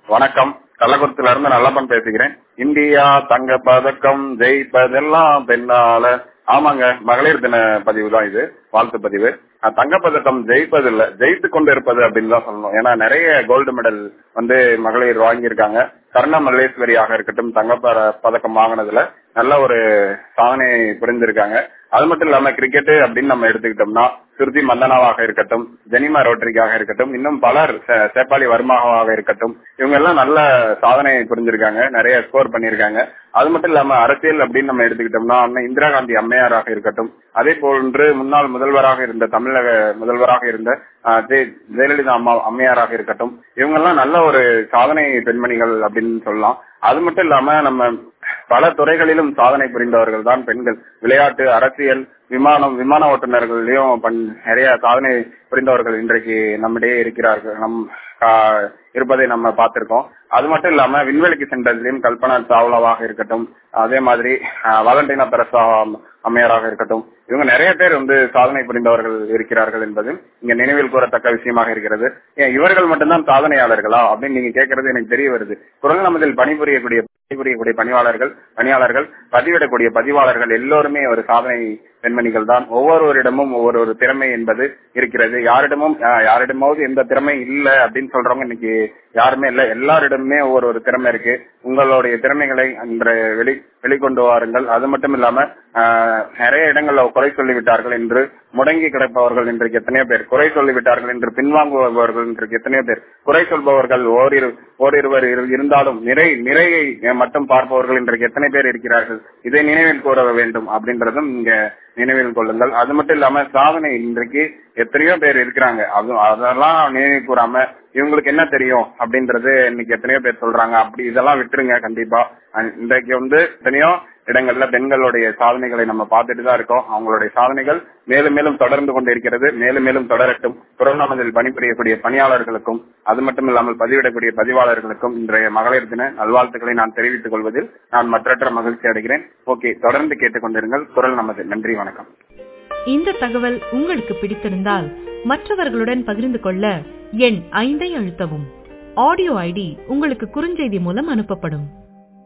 வணக்கம் கள்ளக்குறிச்சியில இருந்து நல்லப்பன் பேசுகிறேன் இந்தியா தங்க பதக்கம் ஜெயிப்பதெல்லாம் பெண்ணால ஆமாங்க மகளிர் தின பதிவு தான் இது வாழ்த்து பதிவு அஹ் தங்கப்பதக்கம் ஜெயிப்பதில்ல ஜெயித்து கொண்டு இருப்பது அப்படின்னு தான் சொல்லணும் ஏன்னா நிறைய கோல்டு மெடல் வந்து மகளிர் வாங்கியிருக்காங்க கர்ண மல்லேஸ்வரியாக இருக்கட்டும் தங்க ப- பதக்கம் வாங்கினதுல நல்ல ஒரு சாதனை புரிந்திருக்காங்க அது மட்டும் இல்லாம கிரிக்கெட் அப்படின்னு நம்ம எடுத்துக்கிட்டோம்னா சுருதி மந்தனாவாக இருக்கட்டும் ஜெனிமா ரோட்ரிக்காக இருக்கட்டும் இன்னும் பலர் சே- சேப்பாளி வர்மாவாக இருக்கட்டும் இவங்க எல்லாம் நல்ல சாதனை புரிஞ்சிருக்காங்க நிறைய ஸ்கோர் பண்ணியிருக்காங்க அது மட்டும் இல்லாம அரசியல் அப்படின்னு நம்ம எடுத்துக்கிட்டோம்னா அண்ணன் இந்திரா காந்தி அம்மையாராக இருக்கட்டும் அதே போன்று முன்னாள் முதல்வராக இருந்த தமிழக முதல்வராக இருந்த ஆஹ், ஜெய- ஜெயலலிதா அம்மா அம்மையாராக இருக்கட்டும் இவங்க எல்லாம் நல்ல ஒரு சாதனை பெண்மணிகள் அப்படின்னு சொல்லலாம் அது மட்டும் இல்லாம நம்ம பல துறைகளிலும் சாதனை புரிந்தவர்கள் தான் பெண்கள் விளையாட்டு அரசியல் விமானம் விமான ஓட்டுநர்களையும் பண்- நிறைய சாதனை புரிந்தவர்கள் இன்றைக்கு நம்மிடையே இருக்கிறார்கள் நம் ஆஹ், இருப்பதை நம்ம பார்த்திருக்கோம் அது மட்டும் இல்லாம விண்வெளிக்கு சென்றதிலும் கல்பனா சாவ்லாவாக இருக்கட்டும் அதே மாதிரி ஆஹ், வாலண்டினா பெரசா அம்மையாராக இருக்கட்டும் இவங்க நிறைய பேர் வந்து சாதனை புரிந்தவர்கள் இருக்கிறார்கள் என்பது இங்க நினைவில் கூறத்தக்க விஷயமாக இருக்கிறது ஏன் இவர்கள் மட்டும்தான் சாதனையாளர்களா அப்படின்னு நீங்க கேட்கறது எனக்கு தெரிய வருது குரல் நமதில் பணிபுரியக்கூடிய பணிபுரியக்கூடிய பணியாளர்கள் பணியாளர்கள் பதிவிடக்கூடிய பதிவாளர்கள் எல்லோருமே ஒரு சாதனை பெண்மணிகள் தான் ஒவ்வொருவரிடமும் ஒவ்வொரு ஒரு திறமை என்பது இருக்கிறது யாரிடமும் ஆஹ், யாரிடமாவது எந்த திறமை இல்ல அப்படின்னு சொல்றவங்க இன்னைக்கு யாருமே இல்ல எல்லாரிடமுமே ஒவ்வொரு ஒரு திறமை இருக்கு உங்களுடைய திறமைகளை அன்ற வெளி வெளிக்கொண்டு வாருங்கள் அது மட்டும் இல்லாம ஆஹ், நிறைய இடங்கள்ல குறை சொல்லிவிட்டார்கள் என்று முடங்கி கிடப்பவர்கள் இன்றைக்கு எத்தனையோ பேர் குறை சொல்லிவிட்டார்கள் என்று பின்வாங்குபவர்கள் இன்றைக்கு எத்தனையோ பேர் குறை சொல்பவர்கள் ஓரிரு ஓரிருவர் இரு- இருந்தாலும் நிறை நிறையை மட்டும் பார்ப்பவர்கள் இன்றைக்கு எத்தனை பேர் இருக்கிறார்கள் இதை நினைவில் கூற வேண்டும் அப்படின்றதும் இங்க நினைவில் கொள்ளுங்கள் அது மட்டும் இல்லாம சாதனை இன்றைக்கு எத்தனையோ பேர் இருக்கிறாங்க அது அதெல்லாம் நினைவு கூறாம இவங்களுக்கு என்ன தெரியும் அப்படின்றது இன்னைக்கு எத்தனையோ பேர் சொல்றாங்க அப்படி இதெல்லாம் விட்டுருங்க கண்டிப்பா அஹ் இன்றைக்கு வந்து எத்தனையோ இடங்கள்ல பெண்களுடைய சாதனைகளை நம்ம பார்த்துட்டு தான் இருக்கோம் அவங்களுடைய சாதனைகள் மேலும் மேலும் தொடர்ந்து கொண்டு இருக்கிறது மேலும் மேலும் தொடரட்டும் திருவண்ணாமலையில் பணிபுரியக்கூடிய பணியாளர்களுக்கும் அது மட்டும் இல்லாமல் பதிவிடக்கூடிய பதிவாளர்களுக்கும் இன்றைய மகளிர் தின நல்வாழ்த்துக்களை நான் தெரிவித்துக் கொள்வதில் நான் மற்றற்ற மகிழ்ச்சி அடைகிறேன் ஓகே தொடர்ந்து கேட்டுக்கொண்டிருங்கள் குரல் நமது நன்றி வணக்கம் இந்த தகவல் உங்களுக்கு பிடித்திருந்தால் மற்றவர்களுடன் பகிர்ந்து கொள்ள எண் ஐந்தை அழுத்தவும் ஆடியோ ஐடி உங்களுக்கு குறுஞ்செய்தி மூலம் அனுப்பப்படும்